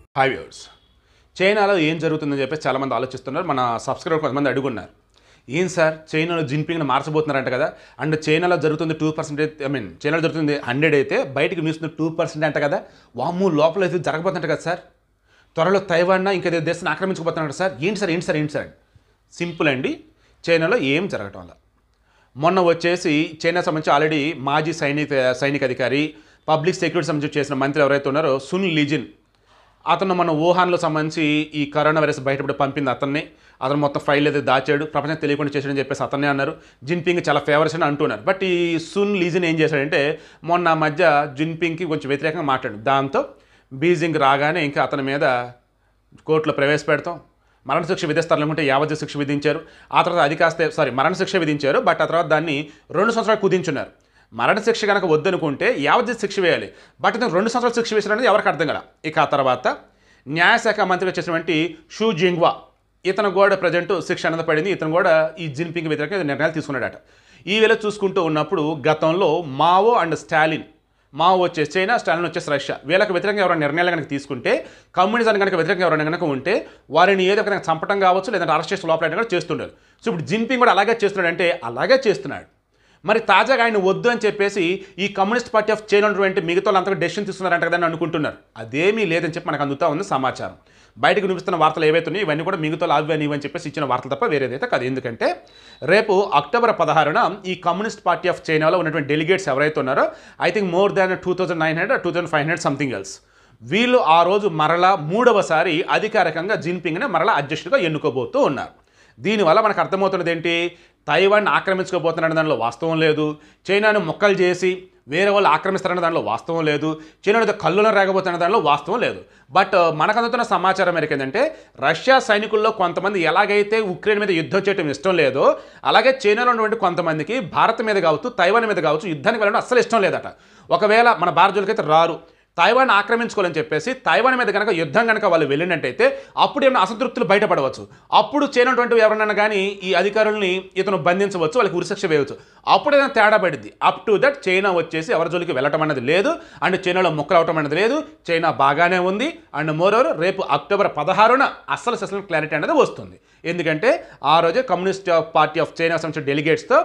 hi viewers చైనాలో ఏం జరుగుతుందని చెప్పేసి చాలామంది ఆలోచిస్తున్నారు మన సబ్స్క్రైబర్ కొంతమంది అడుగున్నారు ఏం సార్ చైనాలో జిన్పింగ్ని మార్చబోతున్నారంట కదా అండ్ చైనాలో జరుగుతుంది టూ పర్సెంట్ ఐ మీన్ చైనాలో జరుగుతుంది హండ్రెడ్ అయితే బయటికి న్యూస్ టూ పర్సెంట్ అంట కదా వాము లోపల అయితే జరగబోతుంట కదా సార్ త్వరలో తైవాన్ ఇంకా ఏదో దేశాన్ని ఆక్రమించుకోబోతున్నాడు సార్ ఏంటి సార్ ఏంటి సార్ ఏంటి సార్ సింపుల్ అండి చైనాలో ఏం జరగటం వల్ల మొన్న వచ్చేసి చైనా సంబంధించి ఆల్రెడీ మాజీ సైనిక సైనిక అధికారి పబ్లిక్ సెక్యూరిటీ సంబంధించి చేసిన మంత్రి ఎవరైతే ఉన్నారో సున్ లిజిన్ అతను మన వుహాన్లో సంబంధించి ఈ కరోనా వైరస్ బయటపడి పంపింది అతన్ని అతను మొత్తం ఫైల్ అయితే దాచాడు ప్రపంచం తెలియకుండా చేశాడని చెప్పేసి అతన్నే అన్నారు జిన్పింగ్ చాలా ఫేవర్స్ అని అంటున్నారు బట్ ఈ సున్ లీజిన్ ఏం చేశాడంటే మొన్న మధ్య జిన్పింగ్కి కొంచెం వ్యతిరేకంగా మాట్లాడు దాంతో బీజింగ్ రాగానే ఇంకా అతని మీద కోర్టులో ప్రవేశపెడతాం మరణశిక్ష విధిస్తారు అనుకుంటే యావజ్జ శిక్ష విధించారు ఆ తర్వాత అది కాస్త సారీ మరణశిక్ష విధించారు బట్ ఆ తర్వాత దాన్ని రెండు సంవత్సరాలు కుదించున్నారు మరణశిక్ష కనుక వద్దనుకుంటే యావజ్జ శిక్ష వేయాలి బట్ ఇతను రెండు సంవత్సరాలు శిక్ష వేసిన అనేది ఎవరికి అర్థం కదా ఇక ఆ తర్వాత న్యాయశాఖ మంత్రిగా చేసినటువంటి షూ జింగ్వా ఇతను కూడా ప్రజెంట్ శిక్ష అనేది పడింది ఇతను కూడా ఈ జిన్పింగ్ వ్యతిరేకంగా నిర్ణయాలు తీసుకున్నాడట ఈ వేళ చూసుకుంటూ ఉన్నప్పుడు గతంలో మావో అండ్ స్టాలిన్ మావో వచ్చేసి చైనా స్టాలిన్ వచ్చేసి రష్యా వీళ్ళకి వ్యతిరేకంగా ఎవరైనా నిర్ణయాలు కనుక తీసుకుంటే కమ్యూనిజం కనుక వ్యతిరేకంగా ఎవరైనా కనుక ఉంటే వారిని ఏదో కనుక చంపడం కావచ్చు లేదంటే అరెస్ట్ చేసి లోపల కూడా చేస్తుండారు సో ఇప్పుడు జిన్పింగ్ కూడా అలాగే చేస్తున్నాడు అంటే అలాగే చేస్తున్నాడు మరి తాజాగా ఆయన వద్దు అని చెప్పేసి ఈ కమ్యూనిస్ట్ పార్టీ ఆఫ్ చైనా ఉన్నటువంటి మిగతా వాళ్ళంతా డెసిషన్ తీసుకున్నారంట కదా అని అనుకుంటున్నారు అదేమీ లేదని చెప్పి మనకు అందుతా ఉంది సమాచారం బయటకు వినిపిస్తున్న వార్తలు ఏవైతే ఉన్నాయో ఇవన్నీ కూడా మిగతా అవి అని ఇవని చెప్పేసి ఇచ్చిన వార్తలు తప్ప వేరేదైతే కాదు ఎందుకంటే రేపు అక్టోబర్ పదహారున ఈ కమ్యూనిస్ట్ పార్టీ ఆఫ్ చైనాలో ఉన్నటువంటి డెలిగేట్స్ ఎవరైతే ఉన్నారో I think more than two thousand nine hundred two thousand five hundred something else వీళ్ళు ఆ రోజు మరలా మూడవసారి అధికారికంగా జిన్పింగ్ని మరలా అధ్యక్షుడిగా ఎన్నుకోబోతూ ఉన్నారు దీనివల్ల మనకు అర్థమవుతున్నది ఏంటి తైవాన్ ఆక్రమించుకోబోతున్న దానిలో వాస్తవం లేదు చైనాను మొక్కలు చేసి వేరే వాళ్ళు ఆక్రమిస్తారన్న దానిలో వాస్తవం లేదు చైనా కళ్ళులో రేగబోతున్న దానిలో వాస్తవం లేదు బట్ మనకు అందుతున్న సమాచారం మేరకు ఏంటంటే రష్యా సైనికుల్లో కొంతమంది ఎలాగైతే ఉక్రెయిన్ మీద యుద్ధం చేయడం ఇష్టం లేదో అలాగే చైనాలో ఉన్నటువంటి కొంతమందికి భారత్ మీద కావచ్చు తైవాన్ మీద కావచ్చు యుద్ధానికి వెళ్ళడం అస్సలు ఇష్టం లేదట ఒకవేళ మన భారతీయులకైతే రారు తైవాన్ ఆక్రమించుకోవాలని చెప్పేసి తైవాన్ మీద కనుక యుద్ధం కనుక వాళ్ళు వెళ్ళినట్టయితే అప్పుడు ఏమైనా అసంతృప్తులు బయటపడవచ్చు అప్పుడు చేయనటువంటి ఎవరైనా కానీ ఈ అధికారుల్ని ఇతను బంధించవచ్చు వాళ్ళకి ఉరిశిక్ష వేయవచ్చు అప్పుడు ఏదైనా తేడా పడింది అప్ టు దట్ చైనా వచ్చేసి ఎవరి జోలికి వెళ్ళటం అనేది లేదు అండ్ చైనాలో మొక్కలు అవటం అనేది లేదు చైనా బాగానే ఉంది అండ్ మోరోవర్ రేపు అక్టోబర్ పదహారున అస్సలు సెషన్ క్లారిటీ అనేది వస్తుంది ఎందుకంటే ఆ రోజే కమ్యూనిస్ట్ పార్టీ ఆఫ్ చైనా సంబంధించిన డెలిగేట్స్తో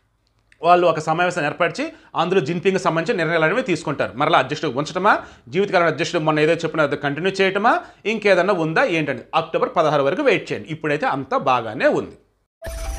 వాళ్ళు ఒక సమావేశం ఏర్పరిచి అందులో జిన్పింగ్ సంబంధించిన నిర్ణయాలు అనేవి తీసుకుంటారు మరలా అధ్యక్షుడు ఉంచడమా జీవితకాలం అధ్యక్షుడు మొన్న ఏదో చెప్పిన అది కంటిన్యూ చేయటమా ఇంకేదన్నా ఉందా ఏంటండి అక్టోబర్ పదహారు వరకు వెయిట్ చేయండి ఇప్పుడైతే అంతా బాగానే ఉంది